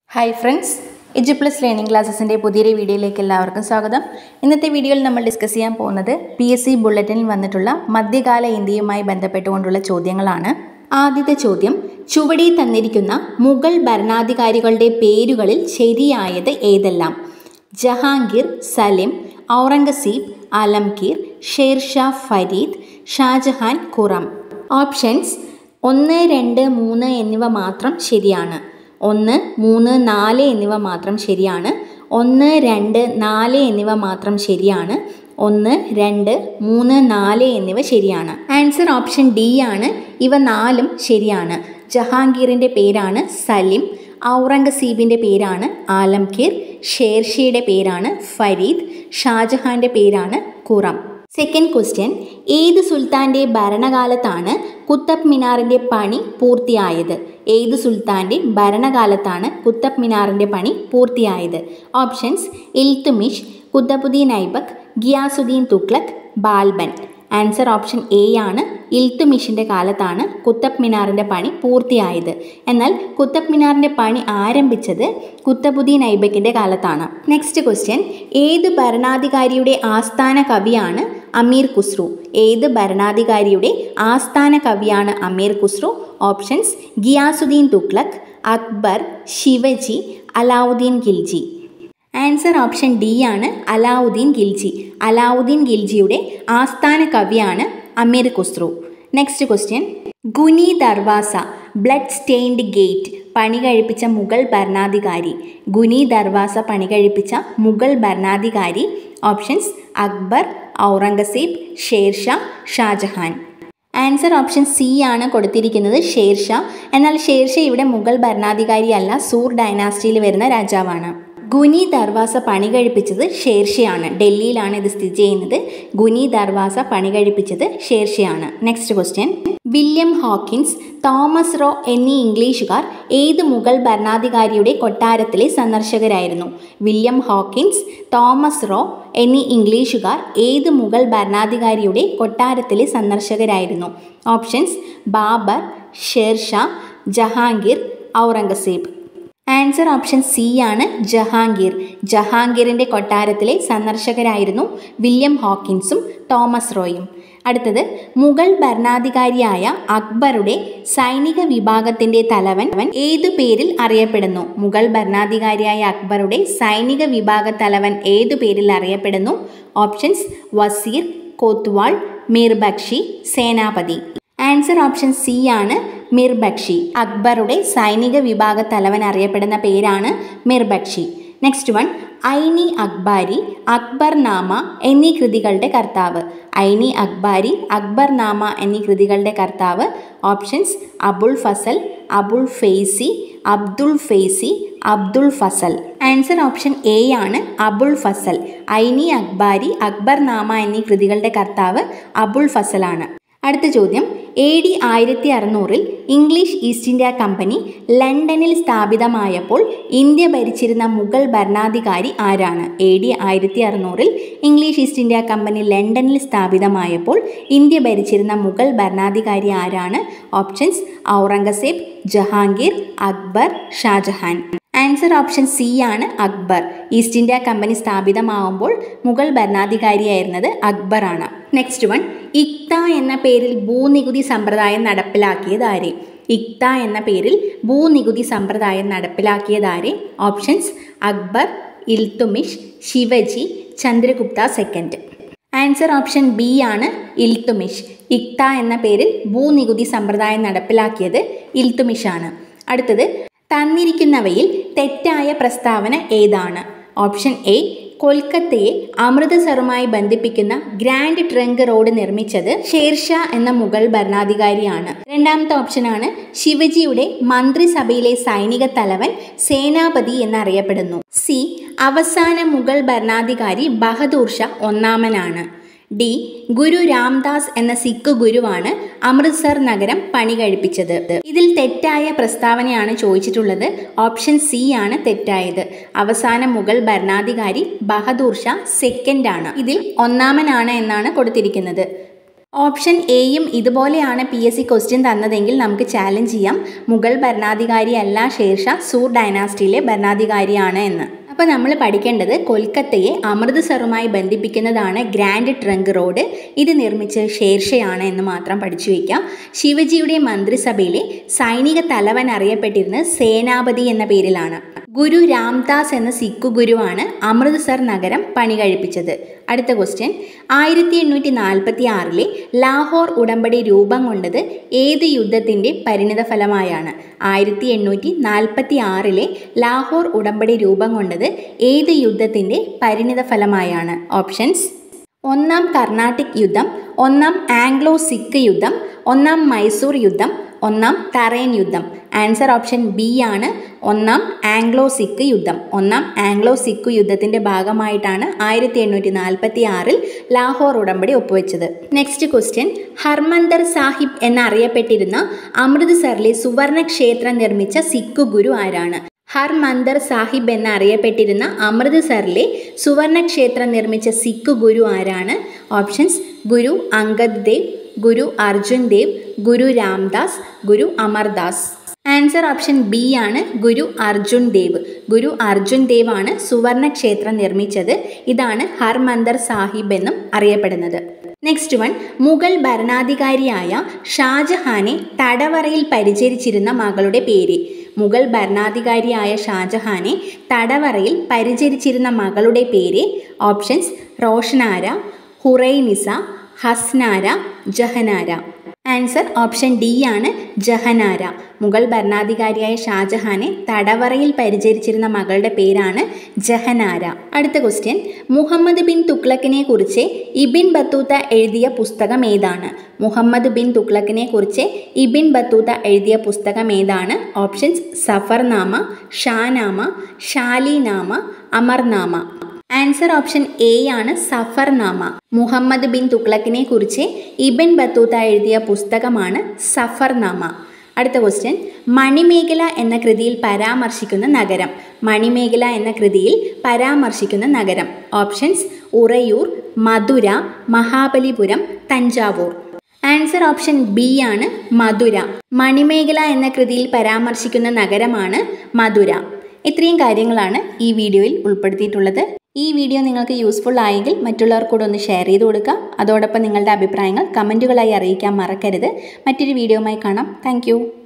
hi friends Edu Plus Learning ക്ലാസ്സസിൻ്റെ പുതിയൊരു വീഡിയോയിലേക്ക് എല്ലാവർക്കും സ്വാഗതം ഇന്നത്തെ വീഡിയോയിൽ നമ്മൾ ഡിസ്കസ് ചെയ്യാൻ പോകുന്നത് പി എസ് സി ബുള്ളറ്റിനിൽ വന്നിട്ടുള്ള മധ്യകാല ഇന്ത്യയുമായി ബന്ധപ്പെട്ടുകൊണ്ടുള്ള ചോദ്യങ്ങളാണ് ആദ്യത്തെ ചോദ്യം ചുവടി തന്നിരിക്കുന്ന മുഗൾ ഭരണാധികാരികളുടെ പേരുകളിൽ ശരിയായത് ഏതെല്ലാം ജഹാംഗീർ സലിം ഔറംഗസീബ് ആലംഗീർ ഷേർഷാ ഫരീദ് ഷാജഹാൻ ഖുറം ഓപ്ഷൻസ് ഒന്ന് രണ്ട് മൂന്ന് എന്നിവ മാത്രം ശരിയാണ് ഒന്ന് മൂന്ന് നാല് എന്നിവ മാത്രം ശരിയാണ് ഒന്ന് രണ്ട് നാല് എന്നിവ മാത്രം ശരിയാണ് ഒന്ന് രണ്ട് മൂന്ന് നാല് എന്നിവ ശരിയാണ് ആൻസർ ഓപ്ഷൻ ഡി ആണ് ഇവ നാലും ശരിയാണ് ജഹാംഗീറിൻ്റെ പേരാണ് സലിം ഔറംഗസീബിൻ്റെ പേരാണ് ആലംഗീർ ഷേർഷിയുടെ പേരാണ് ഫരീദ് ഷാജഹാൻ്റെ പേരാണ് ഖുറം സെക്കൻഡ് ക്വസ്റ്റ്യൻ ഏത് സുൽത്താൻ്റെ ഭരണകാലത്താണ് കുത്തബ് മിനാറിൻ്റെ പണി പൂർത്തിയായത് ഏത് സുൽത്താൻ്റെ ഭരണകാലത്താണ് കുത്തബ് മിനാറിൻ്റെ പണി പൂർത്തിയായത് options Iltutmish Qutbuddin Aibak Ghiyasuddin Tughlaq Balban answer option A ആണ് ഇൽത്തുമിഷിൻ്റെ കാലത്താണ് കുത്തബ് മിനാറിൻ്റെ പണി പൂർത്തിയായത് എന്നാൽ കുത്തബ് മിനാറിൻ്റെ പണി ആരംഭിച്ചത് കുത്തബുദ്ദീൻ ഐബക്കിൻ്റെ കാലത്താണ് നെക്സ്റ്റ് ക്വസ്റ്റ്യൻ ഏത് ഭരണാധികാരിയുടെ ആസ്ഥാന കവിയാണ് അമീർ ഖുസ്രു ഏത് ഭരണാധികാരിയുടെ ആസ്ഥാന കവിയാണ് Amir Khusrau options Ghiyasuddin Tughlaq Akbar Shivaji Alauddin Khilji answer option D ആണ് അലാവുദ്ദീൻ ഖിൽജി അലാവുദ്ദീൻ ഖിൽജിയുടെ ആസ്ഥാന കവിയാണ് Amir Khusrau next question Khooni Darwaza blood stained gate പണി കഴിപ്പിച്ച മുഗൾ ഭരണാധികാരി ഗുനി ദർവാസ പണി കഴിപ്പിച്ച മുഗൾ ഭരണാധികാരി options Akbar Aurangzeb Sher Shah Shah Jahan answer option C ആണ് കൊടുത്തിരിക്കുന്നത് ഷേർഷാ എന്നാൽ ഷേർഷാ ഇവിടെ മുഗൾ ഭരണാധികാരിയല്ല സൂർ ഡൈനാസ്റ്റിയിൽ വരുന്ന രാജാവാണ് ഗുനി ദർവാസ പണി കഴിപ്പിച്ചത് ഷേർഷയാണ് ഡൽഹിയിലാണ് ഇത് സ്ഥിതി ചെയ്യുന്നത് ഗുനി ദർവാസ പണി കഴിപ്പിച്ചത് ഷേർഷയാണ് next question William Hawkins Thomas Roe എന്നീ ഇംഗ്ലീഷുകാർ ഏത് മുഗൾ ഭരണാധികാരിയുടെ കൊട്ടാരത്തിലെ സന്ദർശകരായിരുന്നു വില്യം ഹോക്കിൻസ് തോമസ് റോ എന്നീ ഇംഗ്ലീഷുകാർ ഏത് മുഗൾ ഭരണാധികാരിയുടെ കൊട്ടാരത്തിലെ സന്ദർശകരായിരുന്നു options Babur Sher Shah Jahangir Aurangzeb answer option C ആണ് ജഹാംഗീർ ജഹാംഗീറിൻ്റെ കൊട്ടാരത്തിലെ സന്ദർശകരായിരുന്നു വില്യം ഹോക്കിൻസും തോമസ് റോയും അടുത്തത് മുഗൾ ഭരണാധികാരിയായ അക്ബറുടെ സൈനിക വിഭാഗത്തിൻ്റെ തലവൻ അവൻ ഏതു പേരിൽ അറിയപ്പെടുന്നു മുഗൾ ഭരണാധികാരിയായ അക്ബറുടെ സൈനിക വിഭാഗ തലവൻ ഏതു പേരിൽ അറിയപ്പെടുന്നു options Wazir Kotwal Mir Bakshi Senapati answer option C ആണ് മിർബക്ഷി അക്ബറുടെ സൈനിക വിഭാഗ തലവൻ അറിയപ്പെടുന്ന പേരാണ് മിർബക്ഷി നെക്സ്റ്റ് വൺ ഐനി അക്ബാരി അക്ബർ നാമ എന്നീ കൃതികളുടെ കർത്താവ് ഐനി അക്ബാരി അക്ബർ നാമ എന്നീ കൃതികളുടെ കർത്താവ് options Abul Fazal Abul Faizi Abdul Faizi Abdul Fazal answer option A ആണ് അബുൾ ഫസൽ ഐനി അക്ബാരി അക്ബർ നാമ എന്നീ കൃതികളുടെ കർത്താവ് അബുൾ ഫസലാണ് അടുത്ത ചോദ്യം എ ഡി ആയിരത്തി അറുന്നൂറിൽ ഇംഗ്ലീഷ് ഈസ്റ്റ് ഇന്ത്യ കമ്പനി ലണ്ടനിൽ സ്ഥാപിതമായപ്പോൾ ഇന്ത്യ ഭരിച്ചിരുന്ന മുഗൾ ഭരണാധികാരി ആരാണ് എ ഡി ആയിരത്തി അറുന്നൂറിൽ ഇംഗ്ലീഷ് ഈസ്റ്റ് ഇന്ത്യ കമ്പനി ലണ്ടനിൽ സ്ഥാപിതമായപ്പോൾ ഇന്ത്യ ഭരിച്ചിരുന്ന മുഗൾ ഭരണാധികാരി ആരാണ് options Aurangzeb Jahangir Akbar Shah Jahan answer option C ആണ് അക്ബർ ഈസ്റ്റ് ഇന്ത്യ കമ്പനി സ്ഥാപിതമാവുമ്പോൾ മുഗൾ ഭരണാധികാരിയായിരുന്നത് അക്ബറാണ് നെക്സ്റ്റ് വൺ ഇക്ത എന്ന പേരിൽ ഭൂനികുതി സമ്പ്രദായം നടപ്പിലാക്കിയത് ആരെ ഇക്ത എന്ന പേരിൽ ഭൂനികുതി സമ്പ്രദായം നടപ്പിലാക്കിയത് ആരെ options Akbar Iltutmish Shivaji Chandragupta second answer option B ആണ് ഇൽത്തുമിഷ് ഇക്ത എന്ന പേരിൽ ഭൂനികുതി സമ്പ്രദായം നടപ്പിലാക്കിയത് ഇൽത്തുമിഷാണ് അടുത്തത് തന്നിരിക്കുന്നവയിൽ തെറ്റായ പ്രസ്താവന ഏതാണ് ഓപ്ഷൻ എ കൊൽക്കത്തയെ അമൃതസറുമായി ബന്ധിപ്പിക്കുന്ന ഗ്രാൻഡ് ട്രങ്ക് റോഡ് നിർമ്മിച്ചത് ഷേർഷാ എന്ന മുഗൾ ഭരണാധികാരിയാണ് രണ്ടാമത്തെ ഓപ്ഷനാണ് ശിവജിയുടെ മന്ത്രിസഭയിലെ സൈനിക തലവൻ സേനാപതി എന്നറിയപ്പെടുന്നു സി അവസാന മുഗൾ ഭരണാധികാരി ബഹദൂർ ഷാ ഒന്നാമനാണ് ഡി ഗുരു രാംദാസ് എന്ന സിഖ് ഗുരുവാണ് അമൃത്സർ നഗരം പണി കഴിപ്പിച്ചത് ഇതിൽ തെറ്റായ പ്രസ്താവനയാണ് ചോദിച്ചിട്ടുള്ളത് ഓപ്ഷൻ സി ആണ് തെറ്റായത് അവസാന മുഗൾ ഭരണാധികാരി ബഹദൂർ ഷാ സെക്കൻഡ് ആണ് ഇതിൽ ഒന്നാമനാണ് എന്നാണ് കൊടുത്തിരിക്കുന്നത് ഓപ്ഷൻ എയും ഇതുപോലെയാണ് പി എസ് സി ക്വസ്റ്റ്യൻ തന്നതെങ്കിൽ നമുക്ക് ചാലഞ്ച് ചെയ്യാം മുഗൾ ഭരണാധികാരിയല്ല ഷേർഷാ സൂർ ഡൈനാസ്റ്റിയിലെ ഭരണാധികാരിയാണ് എന്ന് അപ്പോൾ നമ്മൾ പഠിക്കേണ്ടത് കൊൽക്കത്തയെ അമൃത്സറുമായി ബന്ധിപ്പിക്കുന്നതാണ് ഗ്രാൻഡ് ട്രങ്ക് റോഡ് ഇത് നിർമ്മിച്ചത് ഷേർഷയാണ് എന്ന് മാത്രം പഠിച്ചു വയ്ക്കാം ശിവജിയുടെ മന്ത്രിസഭയിലെ സൈനിക തലവൻ അറിയപ്പെട്ടിരുന്നത് സേനാപതി എന്ന പേരിലാണ് ഗുരു രാംദാസ് എന്ന സിഖ് ഗുരുവാണ് അമൃത്സർ നഗരം പണി കഴിപ്പിച്ചത് അടുത്ത ക്വസ്റ്റ്യൻ ആയിരത്തി എണ്ണൂറ്റി നാൽപ്പത്തി ആറിലെ ലാഹോർ ഉടമ്പടി രൂപം കൊണ്ടത് ഏത് യുദ്ധത്തിൻ്റെ പരിണിത ഫലമായാണ് ആയിരത്തി എണ്ണൂറ്റി നാൽപ്പത്തി ആറിലെ ലാഹോർ ഉടമ്പടി രൂപം കൊണ്ടത് ഏത് യുദ്ധത്തിൻ്റെ പരിണിത ഫലമായാണ് ഓപ്ഷൻസ് ഒന്നാം കർണാട്ടിക് യുദ്ധം ഒന്നാം ആംഗ്ലോ സിഖ് യുദ്ധം ഒന്നാം മൈസൂർ യുദ്ധം ഒന്നാം തറേൻ യുദ്ധം ആൻസർ ഓപ്ഷൻ ബി ആണ് ഒന്നാം ആംഗ്ലോ സിഖ് യുദ്ധം ഒന്നാം ആംഗ്ലോ സിഖ് യുദ്ധത്തിൻ്റെ ഭാഗമായിട്ടാണ് ആയിരത്തി എണ്ണൂറ്റി നാൽപ്പത്തി ആറിൽ ലാഹോർ ഉടമ്പടി ഒപ്പുവെച്ചത് നെക്സ്റ്റ് ക്വസ്റ്റ്യൻ ഹർമന്ദർ സാഹിബ് എന്നറിയപ്പെട്ടിരുന്ന അമൃത്സറിലെ സുവർണ ക്ഷേത്രം നിർമ്മിച്ച സിഖ് ഗുരു ആരാണ് ഹർമന്ദർ സാഹിബ് എന്നറിയപ്പെട്ടിരുന്ന അമൃത്സറിലെ സുവർണ ക്ഷേത്രം നിർമ്മിച്ച സിഖ് ഗുരു ആരാണ് options Guru Angad Dev Guru Arjun Dev Guru Ramdas Guru Amardas answer option B ആണ് ഗുരു അർജുൻ ദേവ് ഗുരു അർജുൻ ദേവ് ആണ് സുവർണ ക്ഷേത്രം നിർമ്മിച്ചത് ഇതാണ് ഹർമന്ദർ സാഹിബ് എന്നും അറിയപ്പെടുന്നത് നെക്സ്റ്റ് വൺ മുഗൾ ഭരണാധികാരിയായ ഷാജഹാനെ തടവറയിൽ പരിചരിച്ചിരുന്ന മകളുടെ പേര് മുഗൾ ഭരണാധികാരിയായ ഷാജഹാനെ തടവറയിൽ പരിചരിച്ചിരുന്ന മകളുടെ പേര് options Roshanara Hurunnisa Husnara Jahanara answer option D ആണ് ജഹനാര മുഗൾ ഭരണാധികാരിയായ ഷാജഹാനെ തടവറയിൽ പരിചരിച്ചിരുന്ന മകളുടെ പേരാണ് ജഹനാര അടുത്ത ക്വസ്റ്റ്യൻ മുഹമ്മദ് ബിൻ തുഗ്ലക്കിനെ കുറിച്ച് ഇബിൻ ബത്തൂത്ത എഴുതിയ പുസ്തകം ഏതാണ് മുഹമ്മദ് ബിൻ തുഗ്ലക്കിനെ കുറിച്ച് ഇബിൻ ബത്തൂത്ത എഴുതിയ പുസ്തകം ഏതാണ് options Safarnama Shahnama Shalinama Amarnama answer option A ആണ് സഫർനാമ മുഹമ്മദ് ബിൻ തുഗ്ലക്കിനെ കുറിച്ച് ഇബൻ ബത്തൂത്ത എഴുതിയ പുസ്തകമാണ് സഫർനാമ അടുത്ത ക്വസ്റ്റ്യൻ മണിമേഖല എന്ന കൃതിയിൽ പരാമർശിക്കുന്ന നഗരം മണിമേഖല എന്ന കൃതിയിൽ പരാമർശിക്കുന്ന നഗരം options Uraiyur Madurai Mahabalipuram Thanjavur answer option B ആണ് മധുര മണിമേഖല എന്ന കൃതിയിൽ പരാമർശിക്കുന്ന നഗരമാണ് മധുര ഇത്രയും കാര്യങ്ങളാണ് ഈ വീഡിയോയിൽ ഉൾപ്പെടുത്തിയിട്ടുള്ളത് ഈ വീഡിയോ നിങ്ങൾക്ക് യൂസ്ഫുൾ ആയെങ്കിൽ മറ്റുള്ളവർക്കൂടെ ഒന്ന് ഷെയർ ചെയ്ത് കൊടുക്കുക അതോടൊപ്പം നിങ്ങളുടെ അഭിപ്രായങ്ങൾ കമൻറ്റുകളായി അറിയിക്കാൻ മറക്കരുത് മറ്റൊരു വീഡിയോയുമായി കാണാം താങ്ക്